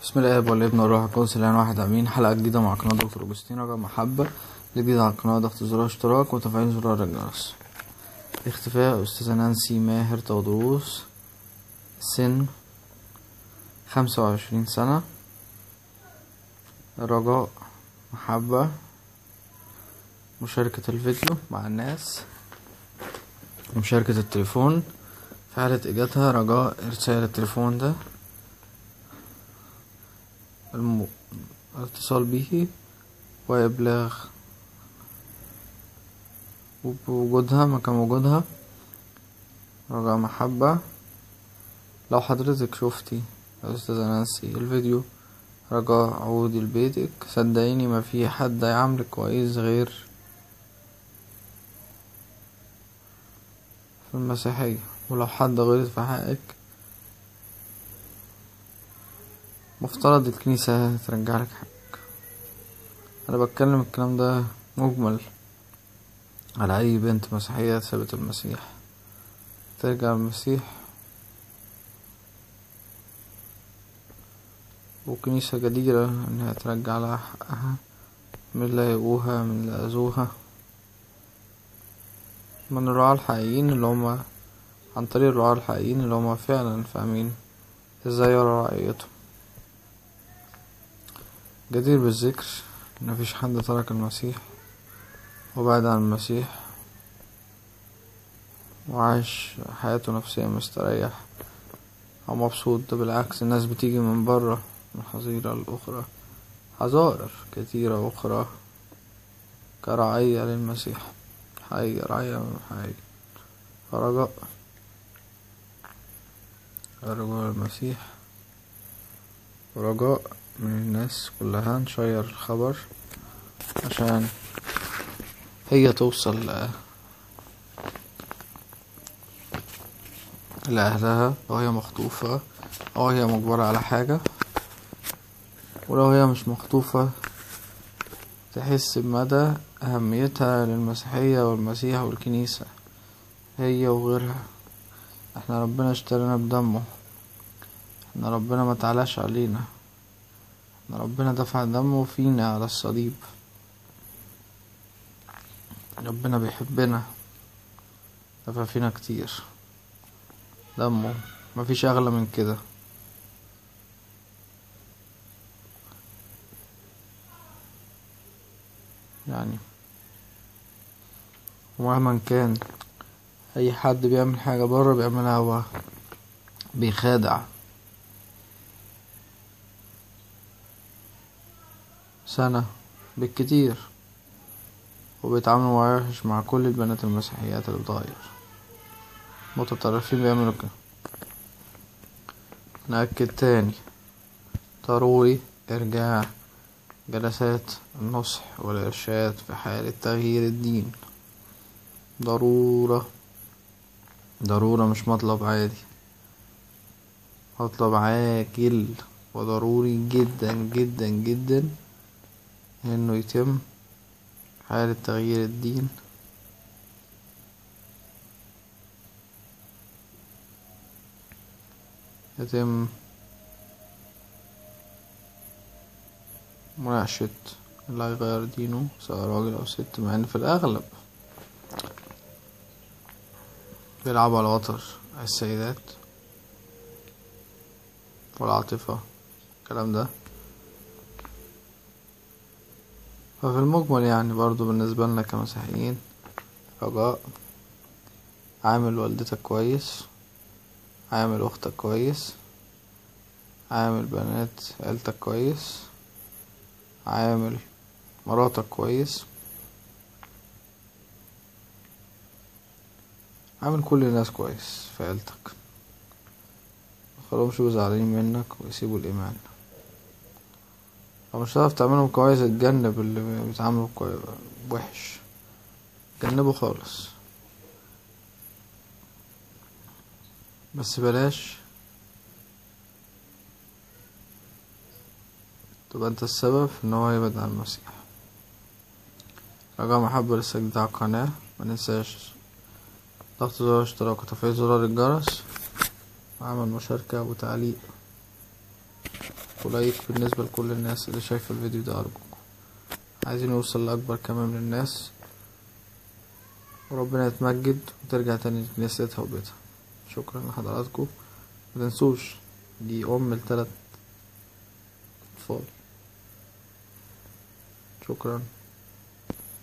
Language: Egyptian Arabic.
بسم الله والابن والروح القدس الان واحد امين حلقه جديده مع قناه دكتور اجوستين رجاء محبه جديده على القناه ضغط زرار اشتراك وتفعيل زرار الجرس اختفاء استاذه نانسي ماهر تودروس سن خمسة وعشرين سنة رجاء محبة مشاركة الفيديو مع الناس مشاركة التليفون في حالة إجابتها رجاء إرسال التليفون ده الم... الاتصال به وإبلاغ بوجودها مكان وجودها رجاء محبة لو حضرتك شفتي يا أستاذة نانسي الفيديو رجاء عودي لبيتك صدقيني ما في حد هيعاملك كويس غير في المسيحية ولو حد غلط في حقك مفترض الكنيسة ترجعلك حقك أنا بتكلم الكلام ده مجمل على أي بنت مسيحية سابت المسيح ترجع المسيح وكنيسة جديرة إنها ترجع لها حقها من اللي لايقوها من اللي أذوها من الرعاة الحقيقيين اللي هما عن طريق الرعاة الحقيقيين اللي هما فعلا فاهمين ازاي يرى رعيتهم جدير بالذكر إن مفيش حد ترك المسيح وبعد عن المسيح وعاش حياته نفسية مستريح أو مبسوط ده بالعكس الناس بتيجي من برا من حظيرة لأخرى حظائر كتيرة أخرى كرعية للمسيح حي رعية من حي فرجاء رجاء المسيح ورجاء من الناس كلها نشير الخبر عشان هي توصل لأهلها لو هي مخطوفة أو هي مجبرة على حاجة ولو هي مش مخطوفة تحس بمدى أهميتها للمسيحية والمسيح والكنيسة هي وغيرها احنا ربنا اشترينا بدمه احنا ربنا ما تعلاش علينا احنا ربنا دفع دمه فينا على الصليب ربنا بيحبنا دفع فينا كتير دمه مفيش اغلى من كده يعني ومهما كان اي حد بيعمل حاجة بره بيعملها هو بيخادع سنة بالكتير وبيتعاملوا وحش مع كل البنات المسيحيات اللي بتغير متطرفين بيعملوا كده نأكد تاني ضروري إرجاع جلسات النصح والإرشاد في حالة تغيير الدين ضرورة ضرورة مش مطلب عادي مطلب عاجل وضروري جدا جدا جدا انه يتم حالة تغيير الدين يتم مناقشة اللي هيغير دينه سواء راجل أو ست مع إن في الأغلب بيلعبوا على وتر السيدات والعاطفة الكلام ده ففي المجمل يعني برضو بالنسبة لنا كمسيحيين رجاء عامل والدتك كويس عامل اختك كويس عامل بنات عيلتك كويس عامل مراتك كويس عامل كل الناس كويس في عيلتك مخليهمش زعلانين منك ويسيبوا الإيمان لو مش هتعرف تعملهم كويس اتجنب اللي بيتعاملوا وحش جنبه خالص بس بلاش تبقى انت السبب في ان هو يبعد عن المسيح رجاء محبة لسه جديد على القناة مننساش ضغط زرار اشتراك وتفعيل زرار الجرس وعمل مشاركة وتعليق ولايك بالنسبة لكل الناس اللي شايفة الفيديو ده أرجوكم عايزين يوصل لأكبر كمان من الناس وربنا يتمجد وترجع تاني كنيستها وبيتها شكرا لحضراتكم متنسوش دي أم لتلات أطفال شكرا